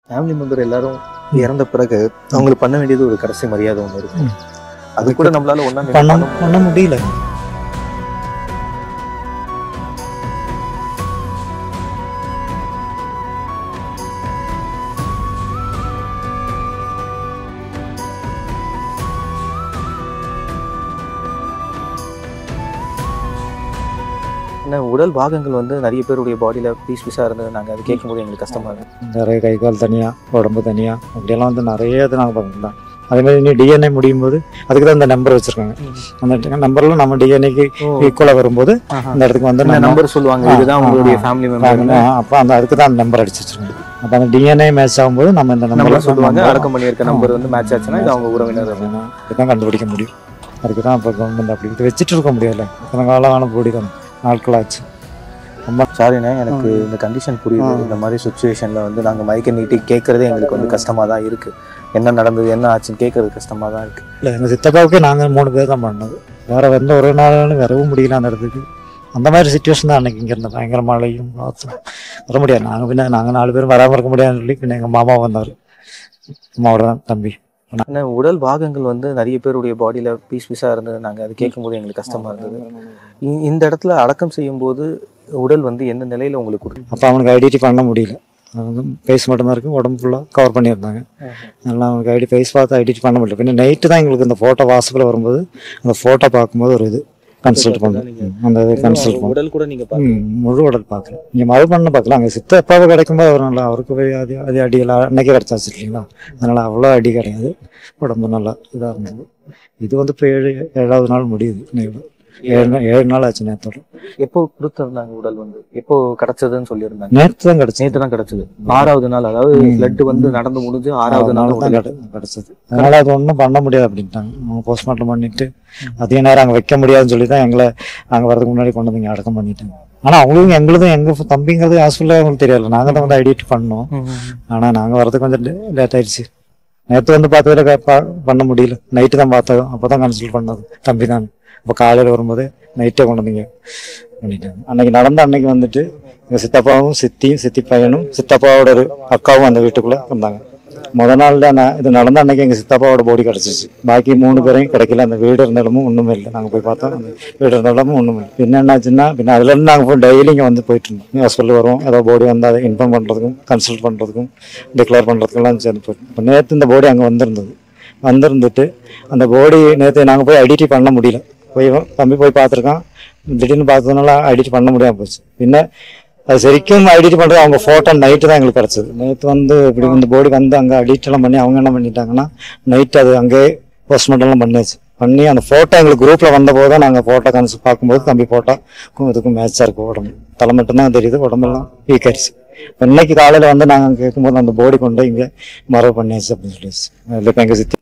Family member எல்லாரும் இறந்த பிறகு அவங்களுக்கு பண்ண வேண்டியது ஒரு கடைசி மரியாதை ஒன்று இருக்கும் அது கூட நம்மளால ஒன்றா பண்ண பண்ண முடியல ஏன்னா உடல் பாகங்கள் வந்து நிறைய பேருடைய பாடியில பீஸ் பீஸா இருந்தது நாங்க அது கேட்கும்போது எங்களுக்கு கஷ்டமா இருக்கு நிறைய கை கால் தனியாக உடம்பு தனியாக அப்படியெல்லாம் வந்து நிறைய இது நாங்கள் பார்க்கலாம் அதே மாதிரி இனி டிஎன்ஏ முடியும் போது அதுக்கு தான் இந்த நம்பர் வச்சிருக்காங்க அந்த நம்பர்ல நம்ம டிஎன்ஏக்கு ஈக்குவலாக வரும்போது இந்த இடத்துக்கு வந்து இந்த நம்ம நம்பர் சொல்லுவாங்க ஆ, இதுதான் ஆ, உங்களுடைய ஆ. ஃபேமிலி மெம்பர் அப்போ அந்த அதுக்கு தான் அந்த நம்பர் அடிச்சு வச்சிருக்காங்க அப்போ அந்த டிஎன்ஏ மேட்ச் ஆகும்போது நம்ம இந்த நம்பர் நம்பர் சொல்லுவாங்க அடக்கம் பண்ணியிருக்க நம்பர் வந்து மேட்ச் ஆச்சுன்னா இது அவங்க உறவினர் அப்படின்னு. இதுதான் கண்டுபிடிக்க முடியும் அதுக்கு தான் இப்போ கவர்மெண்ட் அப்படி இது வச்சுட்டு இருக்க முடியல இத்தனை காலமான போடி தான் நாட்களாச்சு சாரிண்ணே எனக்கு இந்த கண்டிஷன் புரியுது இந்த மாதிரி சுச்சுவேஷன்ல வந்து நாங்க மைக்க நீட்டி கேட்கறதே எங்களுக்கு வந்து கஷ்டமா தான் இருக்கு என்ன நடந்தது என்ன ஆச்சுன்னு கேட்கறது கஷ்டமா தான் இருக்கு இல்லை எங்கள் சித்தப்பாவுக்கே நாங்கள் மூணு பேர் தான் பண்ணது வேற எந்த ஒரு நாளும் வரவும் முடியல அந்த இடத்துக்கு அந்த மாதிரி சுச்சுவேஷன் தான் அன்னைக்கு இங்கே இருந்த பயங்கர மழையும் காற்றும் வர முடியாது நாங்கள் பின்ன நாங்கள் நாலு பேரும் வராமல் இருக்க முடியாதுன்னு சொல்லி பின்ன எங்கள் மாமா வந்தார் அம்மாவோட தம்பி ஆனா உடல் பாகங்கள் வந்து நிறைய பேருடைய பாடியில பீஸ் பீஸா இருந்தது நாங்க அது கேட்கும்போது எங்களுக்கு கஷ்டமா இருந்தது இ- இந்த இடத்துல அடக்கம் செய்யும் போது உடல் வந்து எந்த நிலையில உங்களுக்கு இருக்கு? அப்போ அவனுக்கு ஐடென்டி பண்ண முடியல ஃபேஸ் மட்டும்தான் இருக்கு உடம்பு ஃபுல்லாக கவர் பண்ணியிருந்தாங்க அதனால் அவனுக்கு ஐடி ஃபேஸ் பார்த்து ஐடென்டி பண்ண முடியல பின்ன நைட்டு தான் எங்களுக்கு இந்த ஃபோட்டோ வாசப்பில் வரும்போது அந்த ஃபோட்டோ பார்க்கும்போது ஒரு இது கன்சல்ட் பண்ணேன் அந்த இது கன்சல்ட் பண்ணேன் உடல் கூட நீங்க ம், முழு உடல் பார்க்கல இங்கே மறு பண்ண பார்க்கல அங்கே சித்த எப்பாவது கிடைக்கும்போது அவர் நல்லா அவருக்கு போய் அது அது அடியெல்லாம் அன்னைக்கு கிடச்சாச்சு இல்லைங்களா அதனால் அவ்வளோ அடி கிடையாது உடம்பு நல்லா இதாக இருந்தது இது வந்து இப்போ ஏழு ஏழாவது நாள் முடியுது இன்னைக்கு. ஏழு நாள் ஏழு நாள் ஆச்சு நேரத்தோட எப்போ கொடுத்திருந்தாங்க உடல் வந்து எப்போ கிடைச்சதுன்னு சொல்லியிருந்தாங்க நேற்று தான் கிடச்சி நேத்து தான் கிடைச்சது ஆறாவது நாள் அதாவது பிளட் வந்து நடந்து முடிஞ்சு ஆறாவது நாள் தான் உடல் கிட- கிடச்சது அதனால அது ஒன்றும் பண்ண முடியாது அப்படின்ட்டாங்க அவங்க போஸ்ட்மார்ட்டம் பண்ணிட்டு அதிக நேரம் அங்கே வைக்க முடியாதுன்னு சொல்லி தான் எங்களை அங்கே வரதுக்கு முன்னாடி கொண்டு வந்து இங்கே அடக்கம் பண்ணிட்டாங்க ஆனால் அவங்களுக்கும் எங்களுதும் எங்கள் தம்பிங்கிறது ஹாஸ்பிட்டலில் அவங்களுக்கு தெரியல நாங்கள் தான் வந்து ஐடிட் பண்ணோம் ஆனால் நாங்கள் வரதுக்கு கொஞ்சம் லேட் ஆயிடுச்சு நேற்று வந்து பார்த்ததுல க- பா- பண்ண முடியல நைட்டு தான் பார்த்தோம் அப்போ தான் கன்சல்ட் பண்ணது தம்பி தான் இப்போ காலையில் வரும்போது நைட்டே கொண்டு வந்தீங்க பண்ணிட்டாங்க அன்னைக்கு நடந்த அன்னைக்கு வந்துட்டு எங்கள் சித்தப்பாவும் சித்தியும் சித்தி பையனும் சித்தப்பாவோட ஒரு அக்காவும் அந்த வீட்டுக்குள்ளே இருந்தாங்க முத நாள் தான் நான் இது நடந்த அன்னைக்கு எங்கள் சித்தப்பாவோட பாடி கிடச்சிச்சு பாக்கி மூணு பேரையும் கிடைக்கல அந்த வீடு இருந்த இடமும் ஒன்றுமே இல்லை நாங்கள் போய் பார்த்தோம் அந்த வீடு இருந்த இடமும் ஒன்றுமே இல்லை பின்ன என்னாச்சுன்னா பின்ன அதுலேருந்து நாங்கள் போய் டெய்லி இங்கே வந்து போயிட்டு இருந்தோம் ஹாஸ்பிட்டல் வருவோம் ஏதோ பாடி வந்து அதை இன்ஃபார்ம் பண்ணுறதுக்கும் கன்சல்ட் பண்ணுறதுக்கும் டிக்ளேர் பண்ணுறதுக்கெல்லாம் சேர்ந்து போயிட்டு இப்போ நேற்று இந்த பாடி அங்கே வந்திருந்தது வந்திருந்துட்டு அந்த பாடி நேற்று நாங்கள் போய் ஐடென்டி பண்ண முடியல போய் தம்பி போய் பார்த்துருக்கான் திடீர்னு பார்த்ததுனால ஐடென்டி பண்ண முடியாம போச்சு பின்ன அது சரிக்கும் ஐடென்டி பண்ணுறது அவங்க ஃபோட்டோ நைட்டு தான் எங்களுக்கு கிடச்சது நேற்று வந்து இப்படி இந்த பாடி வந்து அங்கே எடிட் எல்லாம் பண்ணி அவங்க என்ன பண்ணிட்டாங்கன்னா நைட் அது அங்கேயே போஸ்ட்மார்ட்டம்லாம் பண்ணியாச்சு பண்ணி அந்த ஃபோட்டோ எங்களுக்கு குரூப்பில் வந்த போது தான் நாங்கள் ஃபோட்டோ கன்ஸ் பார்க்கும்போது தம்பி ஃபோட்டோ இதுக்கும் மேட்சாக இருக்கும் உடம்பு தலை மட்டும்தான் தெரியுது உடம்பெல்லாம் வீக் ஆயிடுச்சு இப்ப இன்னைக்கு காலையில் வந்து நாங்கள் கேட்கும்போது அந்த பாடி கொண்டு இங்கே மரவு பண்ணியாச்சு அப்படின்னு சொல்லிடுச்சு இல்லை இப்போ எங்கள் சித்தி